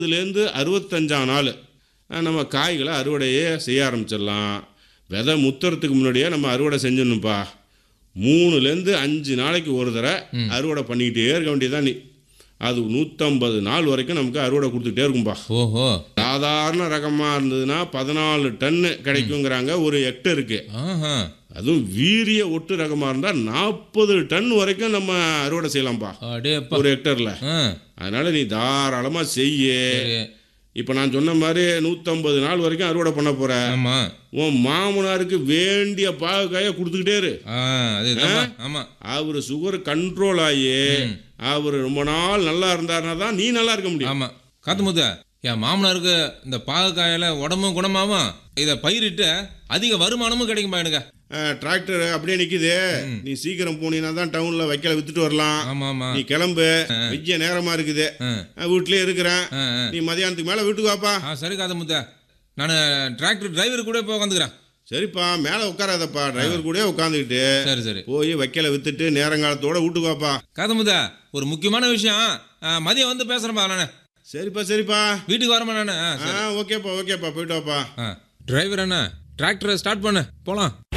அதுலேருந்து அறுபத்தஞ்சாம் நாள் அஹ், நம்ம காய்களை அறுவடையே செய்ய ஆரம்பிச்சிடலாம் விதை முத்துறதுக்கு முன்னாடியே நம்ம அறுவடை செஞ்சிடணும்ப்பா மூணுலேருந்து அஞ்சு நாளைக்கு ஒரு தடவை அறுவடை பண்ணிக்கிட்டே இருக்க வேண்டியதுதான் நீ அது நூற்றம்பது நாள் வரைக்கும் நமக்கு அறுவடை கொடுத்துக்கிட்டே இருக்கும்பா ஓஹோ சாதாரண ரகமாக இருந்ததுன்னா பதினாலு டன்னு கிடைக்குங்கிறாங்க ஒரு ஹெக்டருக்கு ஆஹா அதுவும் வீரிய ஒட்டு ரகமாக இருந்தால் நாற்பது டன் வரைக்கும் நம்ம அறுவடை செய்யலாம்ப்பா அடேப்பா ஒரு ஹெக்டரில் ஆ அதனால் நீ தாராளமாக செய்ய சரி இப்போ நான் சொன்ன மாதிரி நூற்றம்பது நாள் வரைக்கும் அறுவடை பண்ண போற ஆமா உன் மாமனாருக்கு வேண்டிய பாகக்காயை கொடுத்துக்கிட்டே இரு ஆ அது ஆமா அவர் சுகர் கண்ட்ரோல் ஆகி அவர் ரொம்ப நாள் நல்லா இருந்தாருன்னா தான் நீ நல்லா இருக்க முடியும் ஆமா காத்துமுத்த என் மாமனாருக்கு இந்த பாகக்காயில உடம்பும் குணமாவும் இதை பயிரிட்டு அதிக வருமானமும் கிடைக்குமா எனக்கு டிராக்டர் அப்படியே நிக்குது நீ சீக்கிரம் போனீங்கன்னா தான் டவுன்ல வைக்கல வித்துட்டு வரலாம் ஆமா ஆமா நீ கிளம்பு வெய்ய நேரமா இருக்குது ஆ. நான் வீட்லயே இருக்கிறேன் ஆ, ஆ. நீ மதியானத்துக்கு மேல வீட்டுக்கு வாப்பா ஆ சரி காத்துமுத்த நான் டிராக்டர் டிரைவர் கூட போய் உட்காந்துக்கிறேன் சரிப்பா மேல உட்காராதப்பா டிரைவர் கூட உட்காந்துக்கிட்டு சரி சரி போய் வைக்கல வித்துட்டு நேரங்காலத்தோட வீட்டுக்கு வாப்பா காத்துமுத்த ஒரு முக்கியமான விஷயம் ஆ, மதியம் வந்து பேசுறேன்ப்பா நான் சரிப்பா சரிப்பா வீட்டுக்கு வரமா நான் ஆ ஓகேப்பா ஓகேப்பா போயிட்டு வாப்பா டிரைவர் அண்ணா டிராக்டரை ஸ்டார்ட் பண்ணு போலாம்